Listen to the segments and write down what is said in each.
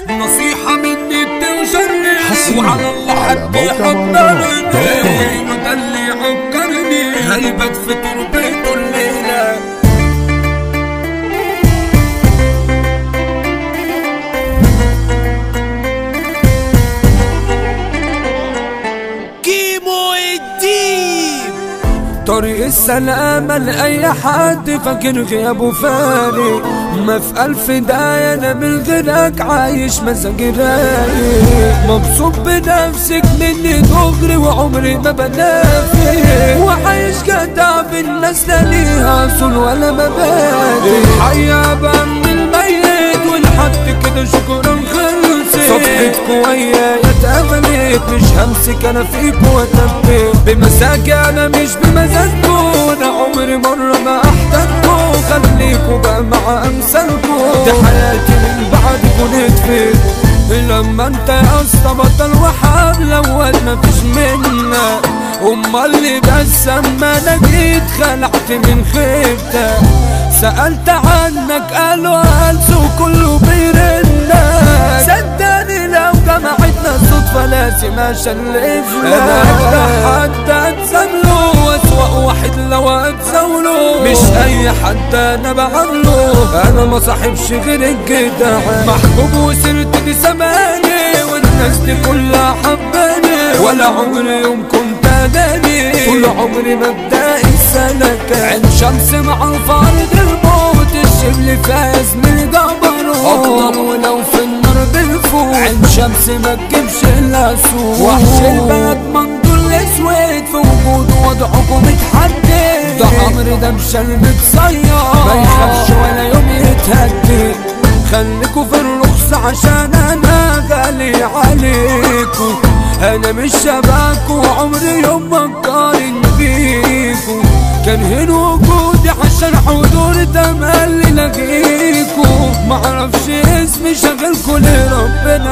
نصيحة مني بتنشرني حصرياً وعلى الله على حد موقع يحضرني مهرجانات دوت كوم. وده اللي يعكرني هيبت في تربيته الليلة كيمو الدين طريق السلامة لأي حد فاكر غيابه فارق ما في ألف داية أنا من غيرك عايش مزاج رايق مبسوط بنفسك مني دغري وعمري ما بنافق وعايش جدع بالناس لا ليها أصول ولا مبادئ الحياة بقى من الميت والحد كده شكرا خلصت صفحتكوا ويايا اتقفلت مش همسك انا فيكوا واتبت بمزاجي انا مش بمزاجكوا انا عمري مرة ما احتاجكوا خليكوا بقى مع امثالكوا دي حياتي من بعدكوا نتفت لما انت يا اسطى بطل وحاب لواد مفيش منك امال اللي بس اما انا جيت خلعت من خيبتك سألت عنك قالوا هلسو كله بيرنك صدقني لو جمعتنا الصدفة لازم اشلف انا اجدع حد اتزامله واسوأ واحد لو اتزاوله مش اي حد انا بعمله انا ما صاحبش غير الجدع محبوب وسرت دي زماني والناس دي كلها حباني ولا عمري يوم كنت اناني طول عمري مبدئي سلكة عين شمس مع الفرد الموت الشبل فاز من جبروت اقدم ولو في النار بنفوت عين شمس ما تجيبش الا سوق وحش البلد منظور الاسود في وجوده وضعكم متحدد ده عمري ده مشل متصير ما يخافش ولا يوم يتهدد خليكوا في الرخص عشان انا غالي عليكوا انا مش شبهكوا عمري يوم ما اقارن بيكوا كان هنا وجودي عشان حضور تملي لغيكوا معرفش اسمي شغلكوا ليه ربنا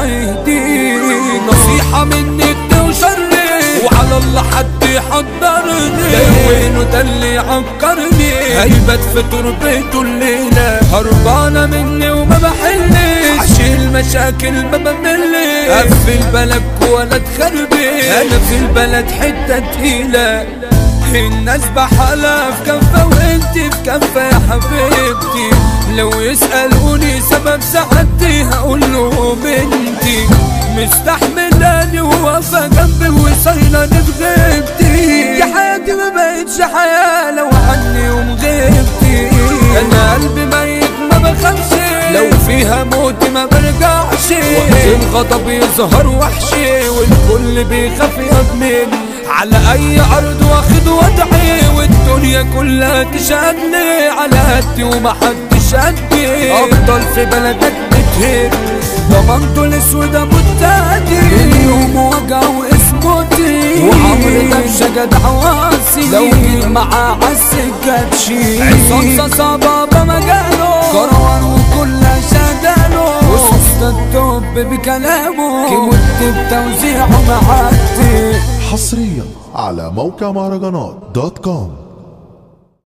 يهديك نصيحة مني توشرني وعلى الله حد يحضرني ده وينه ده اللي يعكرني هيبت في تربته الليلة هربانة مني وما بحلش عشيل مشاكل ما بملش قفل بالك ولا تخربي انا في البلد حتة تقيلة الناس بحالها في كفة وانت في كفة يا حبيبتي لو يسألوني سبب سعادتي هقول له بنتي مستحملاني وواقفة جنبي وصايلاني بغيبتي يا حياتي ما بقتش حياة لو عني يوم غيبتي انا قلبي ميت ما بخافش لو فيها موت ما برجعش وقت الغضب يظهر وحشي والكل بيخاف يضمن على اي ارض واخد وضعي والدنيا كلها تشهدني على قدي ومحدش قدي افضل في بلدك بتهد ضمنته الاسود متهدي اليوم وجع واسمتي وعمري ده مش جدع واسي لو جيت معاه عالسكة تشيل عصام صعبة بمجاله كروان وكل شداله وسوسة التوب بكلامه كيموت بتوزيعه معدي حصريا على موقع مهرجانات دوت كوم